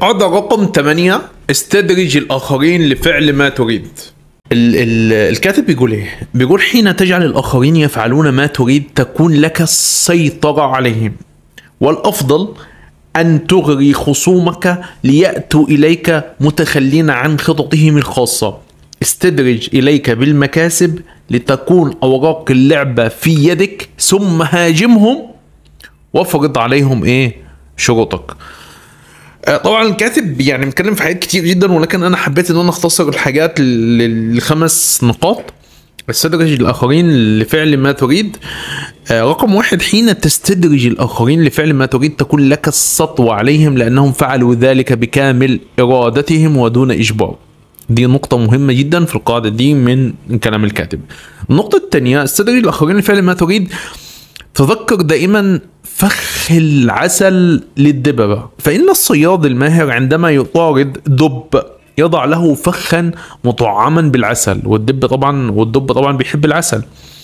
القاعدة رقم 8 استدرج الآخرين لفعل ما تريد ال ال الكاتب بيقول ايه؟ بيقول حين تجعل الآخرين يفعلون ما تريد تكون لك السيطرة عليهم والأفضل أن تغري خصومك ليأتوا إليك متخلين عن خططهم الخاصة استدرج إليك بالمكاسب لتكون أوراق اللعبة في يدك ثم هاجمهم وافرض عليهم إيه شروطك آه، طبعا الكاتب يعني متكلم في حاجات كتير جدا ولكن انا حبيت ان انا اختصر الحاجات ل- لخمس نقاط استدرج الاخرين لفعل ما تريد آه، رقم واحد حين تستدرج الاخرين لفعل ما تريد تكون لك السطوة عليهم لانهم فعلوا ذلك بكامل ارادتهم ودون اجبار دي نقطة مهمة جدا في القاعدة دي من كلام الكاتب. النقطة الثانية استدرج الآخرين لفعل ما تريد تذكر دائما فخ العسل للدببة فإن الصياد الماهر عندما يطارد دب يضع له فخا مطعما بالعسل والدب طبعا والدب طبعا بيحب العسل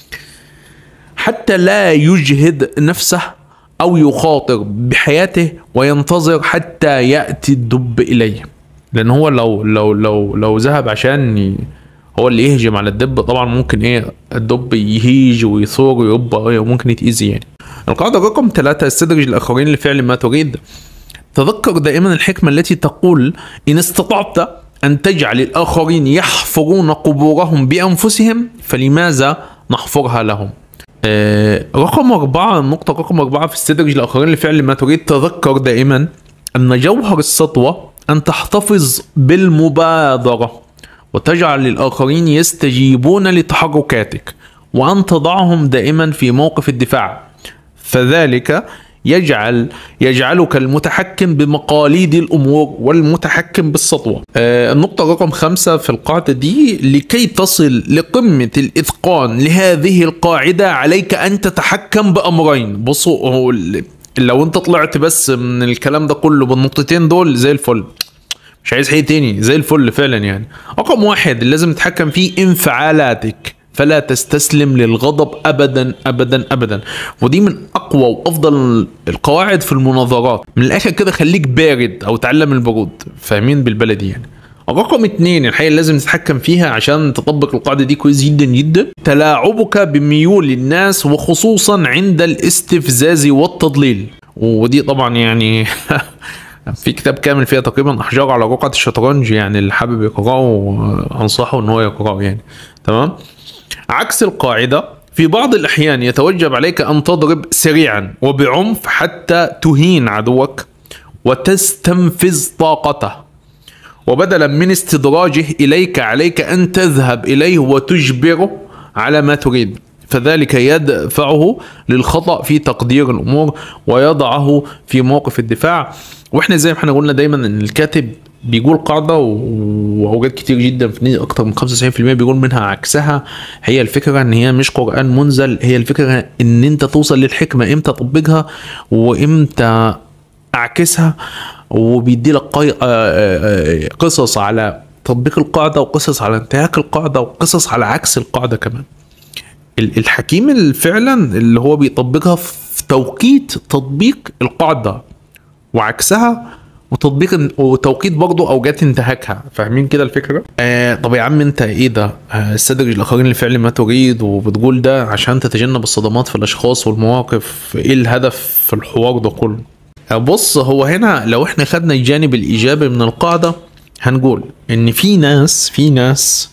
حتى لا يجهد نفسه أو يخاطر بحياته وينتظر حتى يأتي الدب إليه لأن هو لو لو لو لو ذهب عشان ي... هو اللي يهجم على الدب طبعا ممكن ايه الدب يهيج ويثور ويبقى وممكن يتأذي يعني القاعدة رقم ثلاثة استدرج الآخرين لفعل ما تريد تذكر دائما الحكمة التي تقول إن استطعت أن تجعل الآخرين يحفرون قبورهم بأنفسهم فلماذا نحفرها لهم آه، رقم أربعة النقطة رقم أربعة في استدرج الآخرين لفعل ما تريد تذكر دائما أن جوهر السطوة أن تحتفظ بالمبادرة وتجعل الآخرين يستجيبون لتحركاتك وأن تضعهم دائما في موقف الدفاع فذلك يجعل يجعلك المتحكم بمقاليد الامور والمتحكم بالسطوه. آه النقطه رقم خمسه في القاعده دي لكي تصل لقمه الاتقان لهذه القاعده عليك ان تتحكم بامرين. بصوا هو ال- لو انت طلعت بس من الكلام ده كله بالنقطتين دول زي الفل. مش عايز حاجه تاني زي الفل فعلا يعني رقم واحد اللي لازم تتحكم فيه انفعالاتك فلا تستسلم للغضب ابدا ابدا ابدا ودي من اقوى وافضل القواعد في المناظرات من الاخر كده خليك بارد او تعلم البرود فاهمين بالبلدي يعني رقم اتنين الحقيقة اللي لازم تتحكم فيها عشان تطبق القاعدة دي كويس جدا جدا تلاعبك بميول الناس وخصوصا عند الاستفزاز والتضليل ودي طبعا يعني في كتاب كامل فيها تقريبا احجار على رقعة الشطرنج يعني اللي حابب يقراه آه، انصحه ان هو يقراه يعني تمام عكس القاعدة في بعض الأحيان يتوجب عليك أن تضرب سريعا وبعنف حتى تهين عدوك وتستنفذ طاقته وبدلا من استدراجه إليك عليك أن تذهب إليه وتجبره على ما تريد فذلك يدفعه للخطأ في تقدير الأمور ويضعه في موقف الدفاع واحنا زي ما احنا قلنا دايما ان الكاتب بيقول قاعدة و- وأوجات كتير جدا في أكتر من 95% بيقول منها عكسها هي الفكرة إن هي مش قرآن منزل هي الفكرة إن أنت توصل للحكمة إمتى تطبقها وإمتى أعكسها وبيدي لك قي... آه، آه، آه، قصص على تطبيق القاعدة وقصص على انتهاك القاعدة وقصص على عكس القاعدة كمان ال- الحكيم اللي فعلا اللي هو بيطبقها في توقيت تطبيق القاعدة وعكسها وتطبيق وتوقيت برضه اوجات انتهاكها فاهمين كده الفكره آه طب يا عم انت ايه ده آه، استدرج الاخرين لفعل ما تريد وبتقول ده عشان تتجنب الصدمات في الاشخاص والمواقف ايه الهدف في الحوار ده كله آه، بص هو هنا لو احنا خدنا الجانب الايجابي من القاعده هنقول ان في ناس في ناس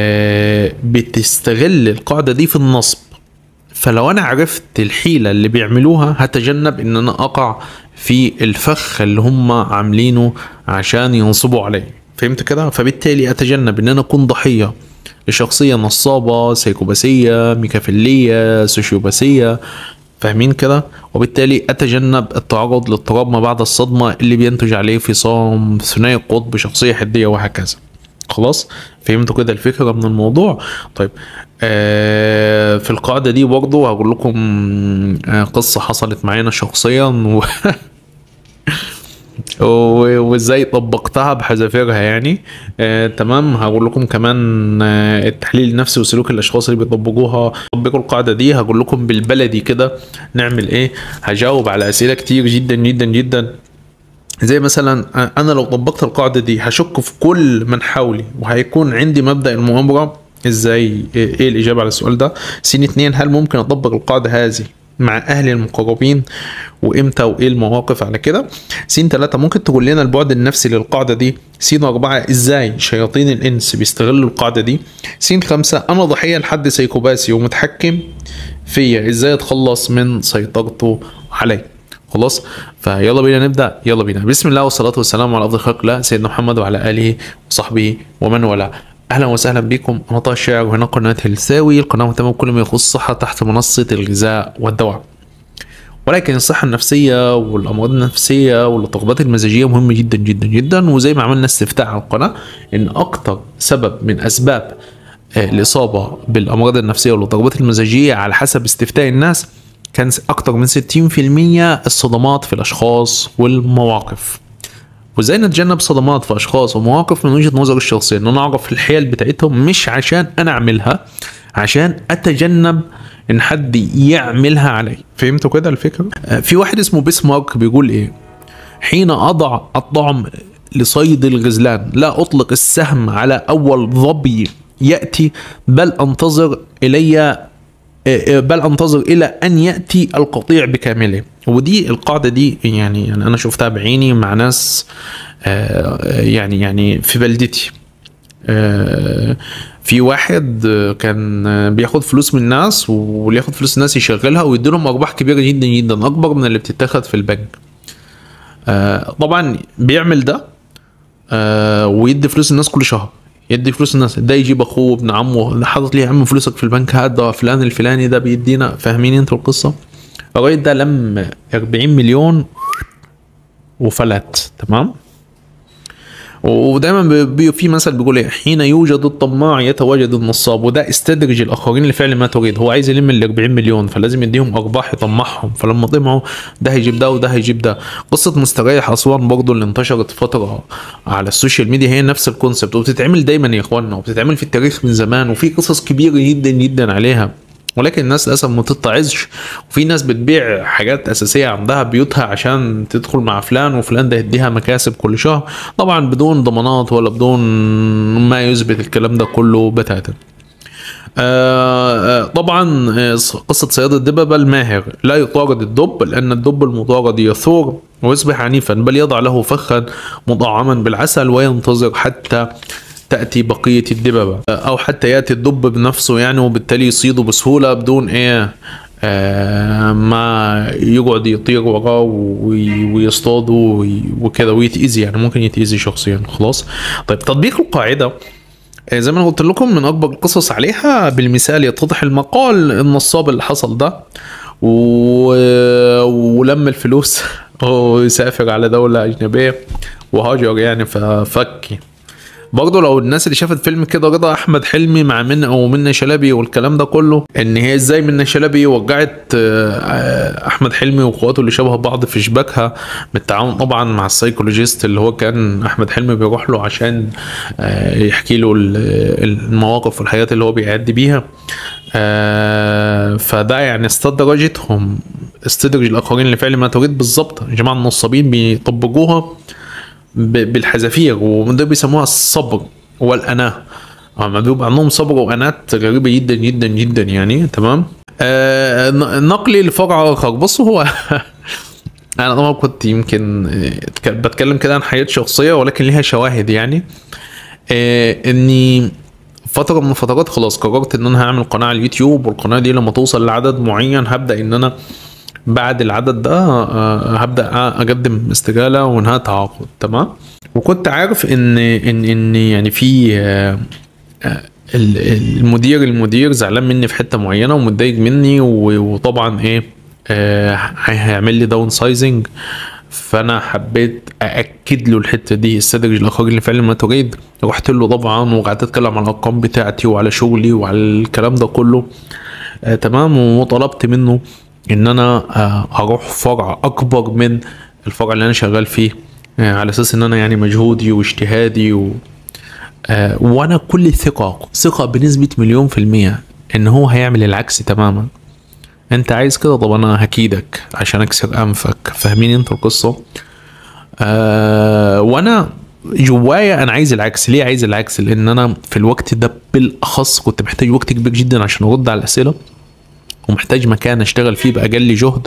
آه بتستغل القاعده دي في النصب فلو انا عرفت الحيلة اللي بيعملوها هتجنب ان انا اقع في الفخ اللي هم عاملينه عشان ينصبوا علي فهمت كده فبالتالي اتجنب ان انا اكون ضحية لشخصية نصابة سيكوباسية ميكافيلية سوشيوباسية فاهمين كده وبالتالي اتجنب التعرض لاضطراب ما بعد الصدمة اللي بينتج عليه فصام ثنائي القطب شخصية حدية وهكذا خلاص فهمتوا كده الفكره من الموضوع طيب آه في القاعده دي برضه هقول لكم آه قصه حصلت معانا شخصيا و... و- وازاي طبقتها بحذافيرها يعني آه تمام هقول لكم كمان آه التحليل النفسي وسلوك الاشخاص اللي بيطبقوها طبقوا القاعده دي هقول لكم بالبلدي كده نعمل ايه هجاوب على اسئله كتير جدا جدا جدا زي مثلا انا لو طبقت القاعده دي هشك في كل من حولي وهيكون عندي مبدا المؤامره ازاي ايه الاجابه على السؤال ده سين اتنين هل ممكن اطبق القاعده هذه مع اهلي المقربين وامتى وايه المواقف على كده سين ثلاثة ممكن تقول لنا البعد النفسي للقاعدة دي سين أربعة ازاي شياطين الانس بيستغلوا القاعدة دي سين خمسة انا ضحية لحد سيكوباسي ومتحكم فيا ازاي اتخلص من سيطرته علي خلاص فيلا بينا نبدا يلا بينا بسم الله والصلاه والسلام على افضل خلق الله سيدنا محمد وعلى اله وصحبه ومن والاه اهلا وسهلا بكم انا طه الشاعر وهنا قناه هلساوي القناه مهتمه بكل ما يخص الصحه تحت منصه الغذاء والدواء ولكن الصحة النفسية والأمراض النفسية والاضطرابات المزاجية مهمة جدا جدا جدا وزي ما عملنا استفتاء على القناة إن أكتر سبب من أسباب الإصابة بالأمراض النفسية والاضطرابات المزاجية على حسب استفتاء الناس كان أكتر من 60% الصدمات في الأشخاص والمواقف وازاي نتجنب صدمات في اشخاص ومواقف من وجهه نظري الشخصيه ان انا اعرف الحيل بتاعتهم مش عشان انا اعملها عشان اتجنب ان حد يعملها علي فهمتوا كده الفكره في واحد اسمه بيسمارك بيقول ايه حين اضع الطعم لصيد الغزلان لا اطلق السهم على اول ظبي ياتي بل انتظر الي بل انتظر الى ان ياتي القطيع بكامله ودي القاعده دي يعني يعني انا شفتها بعيني مع ناس يعني يعني في بلدتي في واحد كان بياخد فلوس من الناس واللي ياخد فلوس الناس يشغلها ويديلهم ارباح كبيره جدا جدا اكبر من اللي بتتاخد في البنك طبعا بيعمل ده ويدي فلوس الناس كل شهر يدي فلوس الناس ده يجيب اخوه ابن عمه حاطط ليه عم فلوسك في البنك هات ده فلان الفلاني ده بيدينا فاهمين انتوا القصه الراجل ده لم 40 مليون وفلت تمام ودايما بي في مثل بيقول ايه حين يوجد الطماع يتواجد النصاب وده استدرج الاخرين لفعل ما تريد هو عايز يلم ال 40 مليون فلازم يديهم ارباح يطمعهم فلما طمعوا ده هيجيب ده وده هيجيب ده قصه مستريح اسوان برضو اللي انتشرت فتره على السوشيال ميديا هي نفس الكونسبت وبتتعمل دايما يا اخوانا وبتتعمل في التاريخ من زمان وفي قصص كبيره جدا جدا عليها ولكن الناس للاسف ما تتعظش وفي ناس بتبيع حاجات اساسيه عندها بيوتها عشان تدخل مع فلان وفلان ده يديها مكاسب كل شهر طبعا بدون ضمانات ولا بدون ما يثبت الكلام ده كله بتاتا آه طبعا قصة صياد الدببة الماهر لا يطارد الدب لأن الدب المطارد يثور ويصبح عنيفا بل يضع له فخا مطعما بالعسل وينتظر حتى تأتي بقية الدببة أو حتى يأتي الدب بنفسه يعني وبالتالي يصيده بسهولة بدون إيه آه ما يقعد يطير وراه ويصطاده وكده ويتأذي يعني ممكن يتأذي شخصيا خلاص طيب تطبيق القاعدة زي ما انا قلت لكم من اكبر القصص عليها بالمثال يتضح المقال النصاب اللي حصل ده و... ولم الفلوس وسافر على دولة أجنبية وهاجر يعني ففك برضه لو الناس اللي شافت فيلم كده رضا احمد حلمي مع منى او منى شلبي والكلام ده كله ان هي ازاي منى شلبي وجعت احمد حلمي واخواته اللي شبه بعض في شباكها بالتعاون طبعا مع السايكولوجيست اللي هو كان احمد حلمي بيروح له عشان يحكي له المواقف والحاجات اللي هو بيعدي بيها فده يعني استدرجتهم استدرج الاخرين لفعل ما تريد بالظبط يا جماعه النصابين بيطبقوها بالحذافير وده بيسموها الصبر والأناة اما بيبقى عندهم صبر وأنات غريبة جدا جدا جدا يعني تمام آه نقلي لفرع آخر بصوا هو أنا طبعا كنت يمكن بتكلم كده عن حياة شخصية ولكن ليها شواهد يعني آه إني فترة من الفترات خلاص قررت إن أنا هعمل قناة على اليوتيوب والقناة دي لما توصل لعدد معين هبدأ إن أنا بعد العدد ده هبدا اقدم استقاله وانهاء تعاقد تمام وكنت عارف ان ان ان يعني في المدير المدير زعلان مني في حته معينه ومتضايق مني وطبعا ايه هيعمل لي داون سايزنج فانا حبيت ااكد له الحته دي استدرج الاخرين اللي فعلا ما تريد رحت له طبعا وقعدت اتكلم على الارقام بتاعتي وعلى شغلي وعلى الكلام ده كله آه تمام وطلبت منه ان انا هروح فرع اكبر من الفرع اللي انا شغال فيه على اساس ان انا يعني مجهودي واجتهادي و... وانا كل ثقة ثقة بنسبة مليون في المية ان هو هيعمل العكس تماما انت عايز كده طب انا هكيدك عشان اكسر انفك فاهمين انت القصة آه وانا جوايا انا عايز العكس ليه عايز العكس لان انا في الوقت ده بالاخص كنت محتاج وقت كبير جدا عشان ارد على الاسئله ومحتاج مكان اشتغل فيه باقل جهد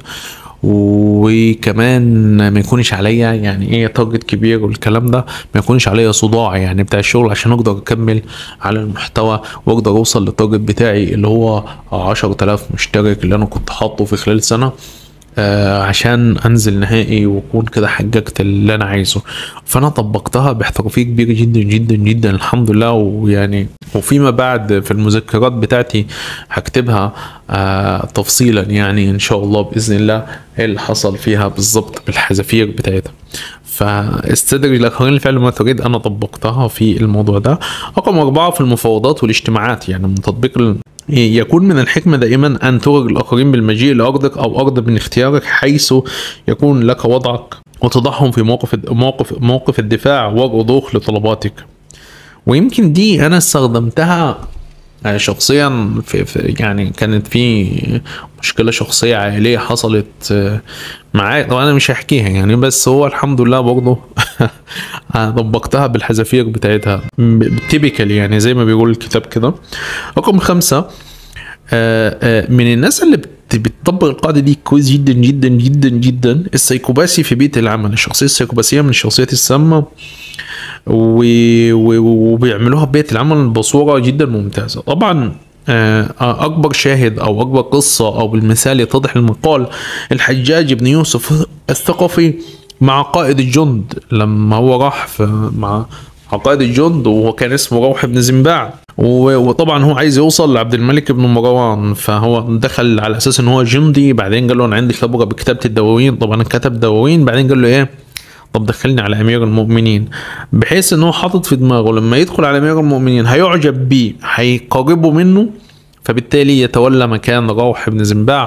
وكمان ما يكونش عليا يعني ايه تارجت كبير والكلام ده ما يكونش عليا صداع يعني بتاع الشغل عشان اقدر اكمل على المحتوى واقدر اوصل للتارجت بتاعي اللي هو 10000 مشترك اللي انا كنت حاطه في خلال سنه آه عشان انزل نهائي واكون كده حققت اللي انا عايزه فانا طبقتها باحترافيه كبيره جدا جدا جدا الحمد لله ويعني وفيما بعد في المذكرات بتاعتي هكتبها آه تفصيلا يعني ان شاء الله باذن الله ايه اللي حصل فيها بالظبط بالحذافير بتاعتها فاستدرج الاخرين الفعل ما تريد انا طبقتها في الموضوع ده رقم اربعه في المفاوضات والاجتماعات يعني من تطبيق يكون من الحكمة دائما أن ترغب الآخرين بالمجيء لأرضك أو أرض من اختيارك حيث يكون لك وضعك وتضعهم في موقف موقف موقف الدفاع والرضوخ لطلباتك ويمكن دي أنا استخدمتها شخصيا في, في يعني كانت في مشكله شخصيه عائليه حصلت معايا طبعا انا مش هحكيها يعني بس هو الحمد لله برضه طبقتها بالحذافير بتاعتها تيبيكال يعني زي ما بيقول الكتاب كده رقم خمسة من الناس اللي بتطبق القاعدة دي كويس جدا جدا جدا جدا السيكوباسي في بيئة العمل الشخصية السيكوباسية من الشخصيات السامة وبيعملوها ببيئة العمل بصورة جدا ممتازة طبعا أكبر شاهد أو أكبر قصة أو بالمثال يتضح المقال الحجاج بن يوسف الثقفي مع قائد الجند لما هو راح في مع قائد الجند وهو كان اسمه روح بن زنباع وطبعا هو عايز يوصل لعبد الملك بن مروان فهو دخل على اساس ان هو جندي بعدين قال له انا عندي خبره بكتابه الدواوين طبعا كتب دواوين بعدين قال له ايه طب دخلني على امير المؤمنين بحيث ان هو حاطط في دماغه لما يدخل على امير المؤمنين هيعجب بيه هيقربه منه فبالتالي يتولى مكان روح بن زنباع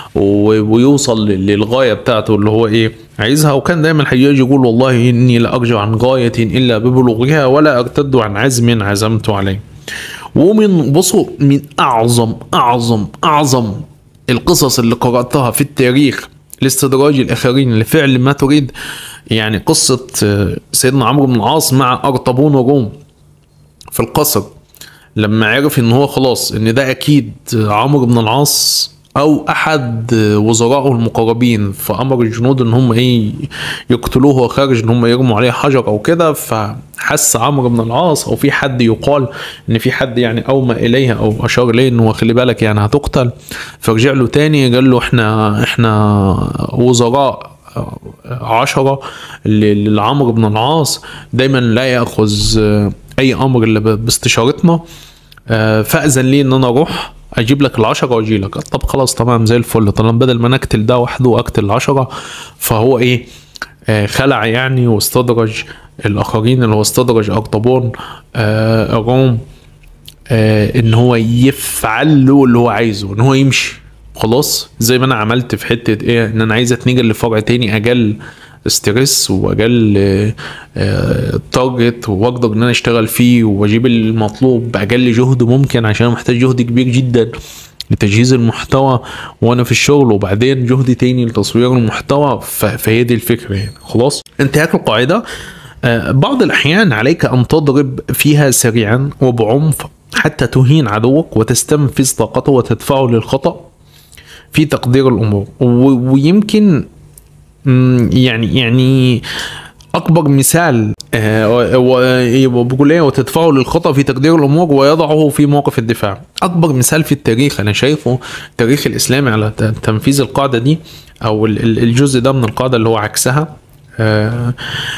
ويوصل للغايه بتاعته اللي هو ايه عايزها وكان دايما الحجاج يقول والله اني لا ارجع عن غايه الا ببلوغها ولا ارتد عن عزم عزمت عليه ومن بصوا من اعظم اعظم اعظم القصص اللي قراتها في التاريخ لاستدراج الاخرين لفعل ما تريد يعني قصه سيدنا عمرو بن العاص مع ارطبون وروم في القصر لما عرف ان هو خلاص ان ده اكيد عمرو بن العاص او احد وزرائه المقربين فامر الجنود ان هم ايه يقتلوه وهو خارج ان هم يرموا عليه حجر او كده فحس عمرو بن العاص او في حد يقال ان في حد يعني اومى اليه او اشار اليه انه خلي بالك يعني هتقتل فرجع له تاني قال له احنا احنا وزراء عشرة لعمرو بن العاص دايما لا ياخذ اي امر الا باستشارتنا فاذن لي ان انا اروح اجيب لك العشرة واجي لك طب خلاص تمام زي الفل طالما بدل ما نقتل ده وحده واقتل العشرة فهو ايه آه خلع يعني واستدرج الاخرين اللي هو استدرج ارطبون آه روم آه ان هو يفعل له اللي هو عايزه ان هو يمشي خلاص زي ما انا عملت في حته ايه ان انا عايز اتنقل لفرع تاني اجل ستريس واجل تارجت واقدر ان انا اشتغل فيه واجيب المطلوب باقل جهد ممكن عشان محتاج جهد كبير جدا لتجهيز المحتوى وانا في الشغل وبعدين جهد تاني لتصوير المحتوى فهي دي الفكره يعني خلاص انتهاك القاعده بعض الاحيان عليك ان تضرب فيها سريعا وبعنف حتى تهين عدوك وتستنفذ طاقته وتدفعه للخطأ في تقدير الامور ويمكن يعني يعني اكبر مثال بقول ايه وتدفعه للخطا في تقدير الامور ويضعه في موقف الدفاع اكبر مثال في التاريخ انا شايفه التاريخ الاسلامي على تنفيذ القاعده دي او الجزء ده من القاعده اللي هو عكسها آآ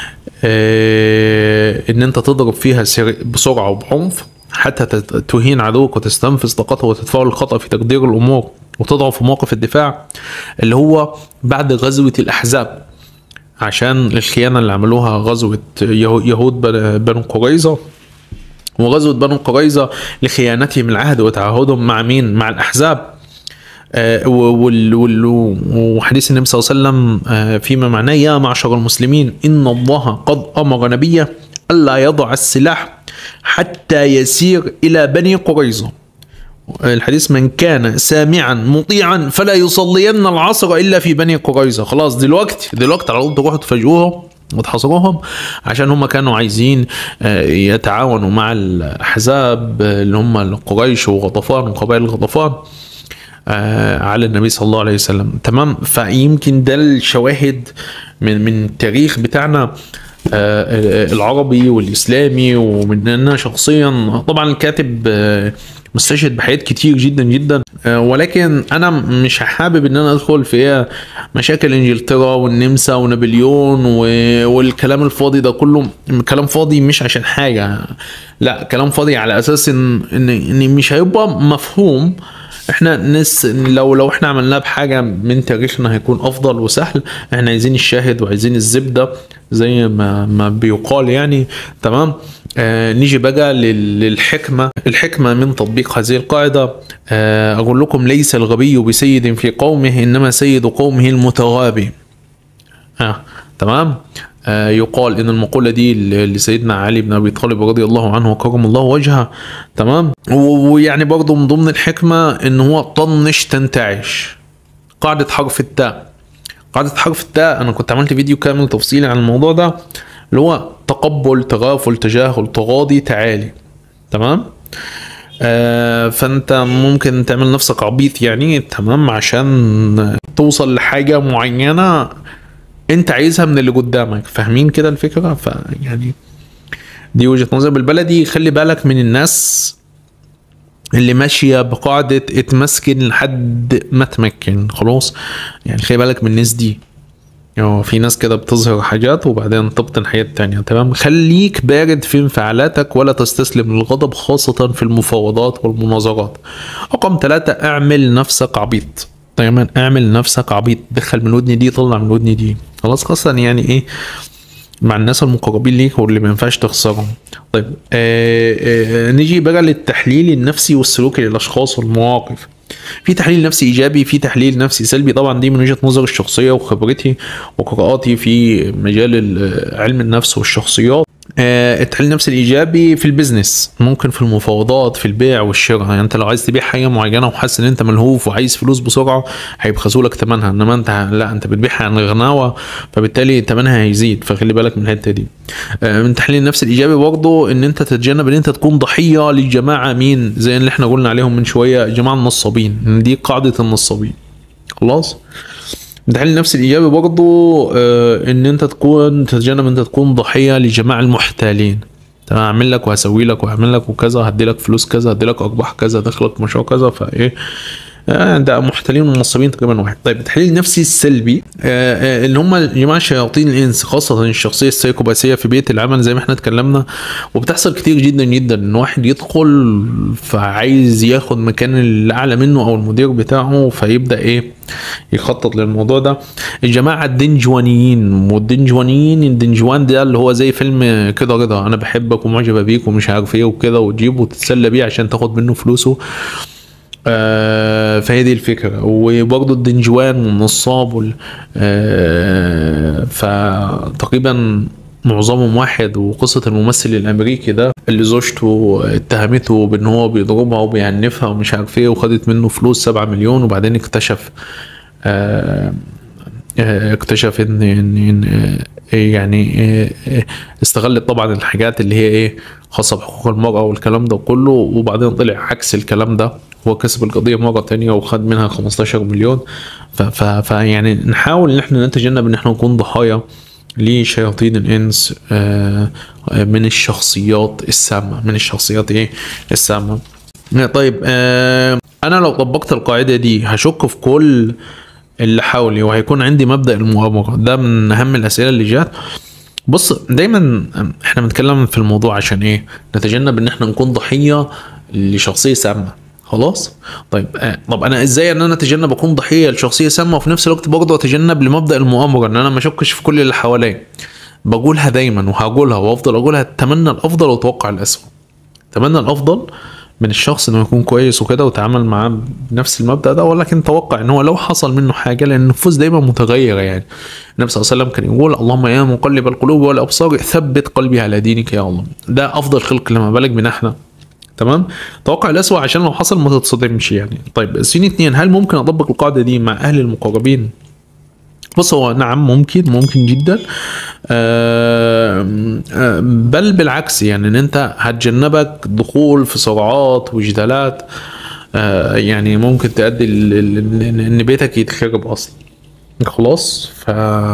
آآ ان انت تضرب فيها بسرعه وبعنف حتى تهين عدوك وتستنفذ طاقته وتدفعه للخطا في تقدير الامور وتضعه في موقف الدفاع اللي هو بعد غزوة الأحزاب عشان الخيانة اللي عملوها غزوة يهود بنو قريظة وغزوة بنو قريظة لخيانتهم العهد وتعهدهم مع مين؟ مع الأحزاب وحديث النبي صلى الله عليه وسلم فيما معناه يا معشر المسلمين إن الله قد أمر نبيه ألا يضع السلاح حتى يسير إلى بني قريظة الحديث من كان سامعا مطيعا فلا يصلين العصر الا في بني قريظه خلاص دلوقتي دلوقتي على طول تروحوا تفاجئوها وتحاصروهم عشان هم كانوا عايزين آه، يتعاونوا مع الاحزاب آه، اللي هم قريش وغطفان وقبائل غطفان آه، على النبي صلى الله عليه وسلم تمام فيمكن ده الشواهد من من التاريخ بتاعنا آه، آه، العربي والاسلامي ومن انا شخصيا طبعا الكاتب آه، مستشهد بحاجات كتير جدا جدا آه، ولكن انا مش حابب ان انا ادخل في مشاكل انجلترا والنمسا ونابليون و- والكلام الفاضي ده كله كلام فاضي مش عشان حاجه لا كلام فاضي على اساس ان ان, إن مش هيبقى مفهوم احنا نس لو لو احنا عملناه بحاجه من تاريخنا هيكون افضل وسهل احنا عايزين الشاهد وعايزين الزبده زي ما ما بيقال يعني تمام آه نيجي بقى لل- للحكمه الحكمه من تطبيق هذه القاعده آه اقول لكم ليس الغبي بسيد في قومه انما سيد قومه المتغابي آه. تمام آه يقال ان المقوله دي ل- لسيدنا علي بن ابي طالب رضي الله عنه وكرم الله وجهه تمام و- ويعني برضه من ضمن الحكمه ان هو طنش تنتعش قاعده حرف التاء قاعده حرف التاء انا كنت عملت فيديو كامل تفصيلي عن الموضوع ده اللي هو تقبل تغافل تجاهل تغاضي تعالي تمام آه فانت ممكن تعمل نفسك عبيط يعني تمام عشان توصل لحاجه معينه انت عايزها من اللي قدامك فاهمين كده الفكره فيعني دي وجهه نظري بالبلدي خلي بالك من الناس اللي ماشيه بقاعده اتمسكن لحد ما تمكن خلاص يعني خلي بالك من الناس دي يعني في ناس كده بتظهر حاجات وبعدين تبطن حاجات تانية تمام خليك بارد في انفعالاتك ولا تستسلم للغضب خاصة في المفاوضات والمناظرات رقم ثلاثة اعمل نفسك عبيط دايما اعمل نفسك عبيط دخل من الودن دي طلع من الودن دي خلاص خاصة يعني ايه مع الناس المقربين ليك واللي ما ينفعش تخسرهم طيب آه آه نيجي بقى للتحليل النفسي والسلوكي للاشخاص والمواقف في تحليل نفسي ايجابي في تحليل نفسي سلبي طبعا دي من وجهه نظري الشخصيه وخبرتي وقراءاتي في مجال ال- علم النفس والشخصيات آه، التحليل النفسي الايجابي في البيزنس ممكن في المفاوضات في البيع والشراء يعني انت لو عايز تبيع حاجه معينه وحاسس ان انت ملهوف وعايز فلوس بسرعه هيبخسوا لك ثمنها انما انت لا انت بتبيعها عن غناوه فبالتالي ثمنها هيزيد فخلي بالك من الحته دي آه، من التحليل النفسي الايجابي برضه ان انت تتجنب ان انت تكون ضحيه للجماعه مين زي اللي احنا قلنا عليهم من شويه جماعه النصابين إن دي قاعده النصابين خلاص التحليل النفسي الايجابي برضو آه ان انت تكون تتجنب انت تكون ضحيه لجماعه المحتالين تمام اعمل لك وهسوي لك واعمل لك وكذا هدي لك فلوس كذا هدي لك ارباح كذا دخلك مشروع كذا فايه آه ده محتالين ومنصبين تقريبا واحد طيب التحليل النفسي السلبي آه آه اللي هم جماعه شياطين الانس خاصه الشخصيه السيكوباسيه في بيئه العمل زي ما احنا اتكلمنا وبتحصل كتير جدا جدا ان واحد يدخل فعايز ياخد مكان اللي اعلى منه او المدير بتاعه فيبدا ايه يخطط للموضوع ده الجماعه الدنجوانيين والدنجوانيين الدنجوان ده اللي هو زي فيلم كده رضا انا بحبك ومعجبه بيك ومش عارف ايه وكده وتجيبه وتتسلى بيه عشان تاخد منه فلوسه آه فهي دي الفكره وبرضه الدنجوان والنصاب وال آه فتقريبا معظمهم واحد وقصة الممثل الأمريكي ده اللي زوجته اتهمته بأن هو بيضربها وبيعنفها ومش عارف ايه وخدت منه فلوس سبعة مليون وبعدين اكتشف آه آه، اكتشف ان ان إن، آه، يعني آه، آه، استغلت طبعا الحاجات اللي هي ايه خاصه بحقوق المراه والكلام ده كله وبعدين طلع عكس الكلام ده هو كسب القضيه مره تانية وخد منها 15 مليون ف- ف- فيعني نحاول ان احنا نتجنب ان احنا نكون ضحايا لشياطين الانس آه، آه، من الشخصيات السامه من الشخصيات ايه السامه طيب آه، انا لو طبقت القاعده دي هشك في كل اللي حولي وهيكون عندي مبدا المؤامره ده من اهم الاسئله اللي جات بص دايما احنا بنتكلم في الموضوع عشان ايه نتجنب ان احنا نكون ضحيه لشخصيه سامه خلاص طيب آه طب انا ازاي ان انا اتجنب اكون ضحيه لشخصيه سامه وفي نفس الوقت برضه اتجنب لمبدا المؤامره ان انا ما اشكش في كل اللي حواليا بقولها دايما وهقولها وافضل اقولها اتمنى الافضل واتوقع الاسوء اتمنى الافضل من الشخص انه يكون كويس وكده وتعامل معاه بنفس المبدا ده ولكن توقع ان هو لو حصل منه حاجه لان النفوس دايما متغيره يعني النبي صلى الله عليه وسلم كان يقول اللهم يا مقلب القلوب والابصار ثبت قلبي على دينك يا الله ده افضل خلق لما بالك بنا احنا تمام توقع الاسوء عشان لو حصل ما تتصدمش يعني طيب سين اتنين هل ممكن اطبق القاعده دي مع اهلي المقربين بص هو نعم ممكن ممكن جدا آه، آه، بل بالعكس يعني ان انت هتجنبك دخول في صراعات وجدالات آه، يعني ممكن تؤدي ل- ل- ل- ان بيتك يتخرب اصلا خلاص ف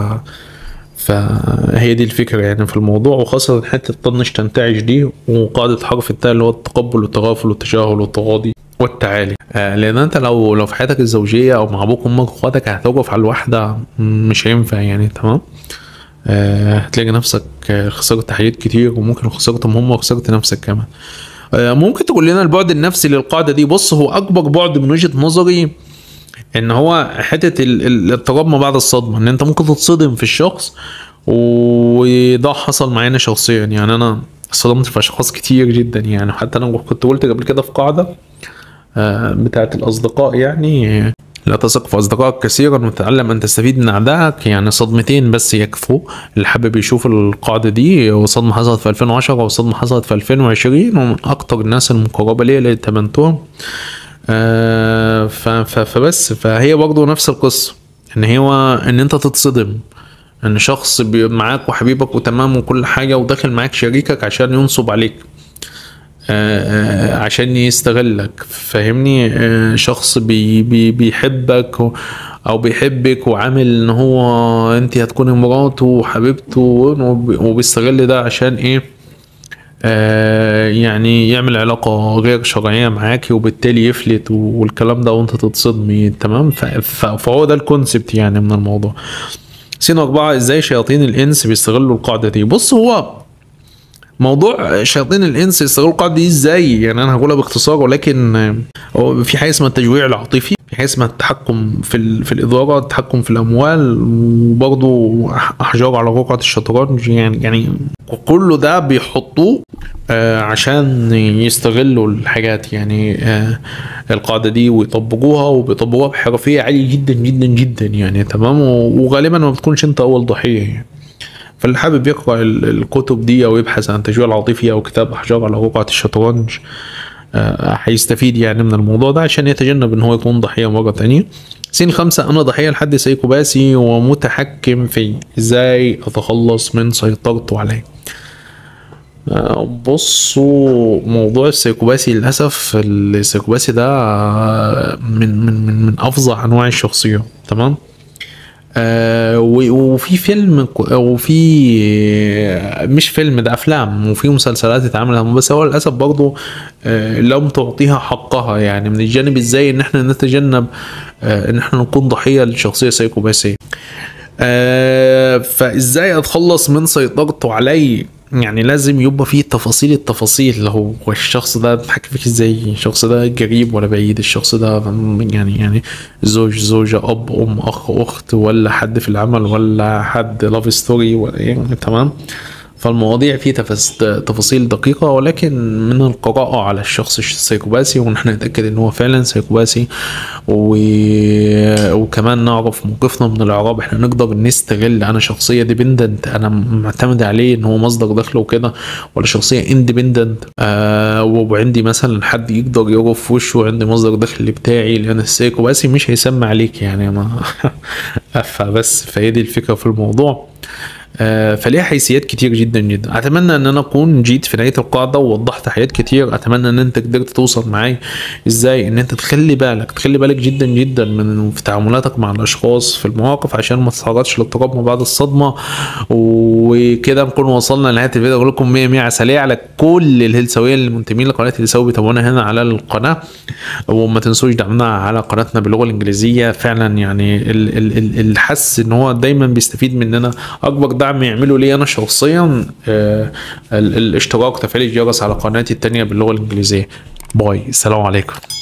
فهي دي الفكرة يعني في الموضوع وخاصة حتة طنش تنتعش دي وقاعدة حرف التاء اللي هو التقبل والتغافل والتجاهل والتغاضي والتعالي آه لان انت لو لو في حياتك الزوجية او مع ابوك وامك واخواتك هتوقف على الواحدة مش هينفع يعني تمام آه هتلاقي نفسك آه، خسرت حاجات كتير وممكن خسرتهم هم وخسرت نفسك كمان آه ممكن تقول لنا البعد النفسي للقاعدة دي بص هو اكبر بعد من وجهة نظري ان هو حته ال- ال- الاضطراب ما بعد الصدمه ان انت ممكن تتصدم في الشخص وده حصل معانا شخصيا يعني انا صدمت في اشخاص كتير جدا يعني حتى انا كنت قلت قبل كده في قاعده آه، بتاعت الاصدقاء يعني آه، لا تثق في اصدقائك كثيرا وتعلم ان تستفيد من اعدائك يعني صدمتين بس يكفوا اللي حابب يشوف القاعده دي وصدمه حصلت في 2010 وصدمه حصلت في 2020 ومن اكتر الناس المقربه ليا اللي تبنتهم آه، ف- ف- فبس فهي برضه نفس القصة ان هو ان انت تتصدم ان شخص بي- معاك وحبيبك وتمام وكل حاجة وداخل معاك شريكك عشان ينصب عليك آه، آه، عشان يستغلك فاهمني آه، شخص بي بي بيحبك و- او بيحبك وعامل ان هو انت هتكوني مراته وحبيبته وب- وبيستغل ده عشان ايه آه، يعني يعمل علاقة غير شرعية معاكي وبالتالي يفلت والكلام ده وانت تتصدمي تمام ف- ف- فهو ده الكونسبت يعني من الموضوع سين أربعة ازاي شياطين الإنس بيستغلوا القاعدة دي بص هو موضوع شياطين الإنس يستغلوا القاعدة دي ازاي يعني أنا هقولها باختصار ولكن آه، هو في حاجة اسمها التجويع العاطفي في حاجة اسمها التحكم في ال- في الإدارة التحكم في الأموال وبرضه أح- أحجار على رقعة الشطرنج يعني يعني كله ده بيحطوه آه، عشان يستغلوا الحاجات يعني آه، القاعدة دي ويطبقوها وبيطبقوها بحرفية عالية جدا جدا جدا يعني تمام و- وغالبا ما بتكونش انت أول ضحية يعني فاللي حابب يقرأ ال- الكتب دي أو يبحث عن التجويع العاطفي أو كتاب أحجار على رقعة الشطرنج آه، هيستفيد يعني من الموضوع ده عشان يتجنب ان هو يكون ضحية مرة تانية سين خمسة أنا ضحية لحد سيكوباسي ومتحكم في إزاي أتخلص من سيطرته عليه آه، بصوا موضوع السيكوباسي للأسف السيكوباسي ده آه، من من من من أفظع أنواع الشخصية تمام آه و- وفي فيلم ك- وفي مش فيلم ده افلام وفي مسلسلات اتعملت بس هو للاسف برضه آه لم تعطيها حقها يعني من الجانب ازاي ان احنا نتجنب آه ان احنا نكون ضحيه لشخصيه سيكوباسيه آه فازاي اتخلص من سيطرته علي يعني لازم يبقى فيه تفاصيل التفاصيل اللي هو هو الشخص ده بيتحكم فيك ازاي الشخص ده قريب ولا بعيد الشخص ده يعني يعني زوج زوجة اب ام اخ اخت ولا حد في العمل ولا حد لاف ستوري ولا يعني تمام فالمواضيع فيه تفاس- تفاصيل دقيقة ولكن من القراءة على الشخص السيكوباسي وان احنا نتأكد ان هو فعلا سيكوباسي و... وكمان نعرف موقفنا من الاعراب احنا نقدر نستغل انا شخصية ديبندنت انا معتمد عليه ان هو مصدر دخل وكده ولا شخصية اندبندنت آه وعندي مثلا حد يقدر يقف في وشه عندي مصدر دخل بتاعي لان السيكوباسي مش هيسمع عليك يعني ما فبس فهي دي الفكرة في الموضوع آه، فليها حيثيات كتير جدا جدا اتمنى ان انا اكون جيت في نهايه القاعده ووضحت حاجات كتير اتمنى ان انت قدرت توصل معاي ازاي ان انت تخلي بالك تخلي بالك جدا جدا من في تعاملاتك مع الاشخاص في المواقف عشان ما تتعرضش للاضطراب ما بعد الصدمه وكده نكون وصلنا لنهايه الفيديو اقول لكم 100 100 عسليه على كل الهلساويه اللي منتمين لقناه الهلساوي بيتابعونا هنا على القناه وما تنسوش دعمنا على قناتنا باللغه الانجليزيه فعلا يعني ال- ال- ال- الحس ان هو دايما بيستفيد مننا اكبر دعم يعمله لي انا شخصيا آه، ال- الاشتراك تفعيل الجرس على قناتي التانية باللغه الانجليزيه باي السلام عليكم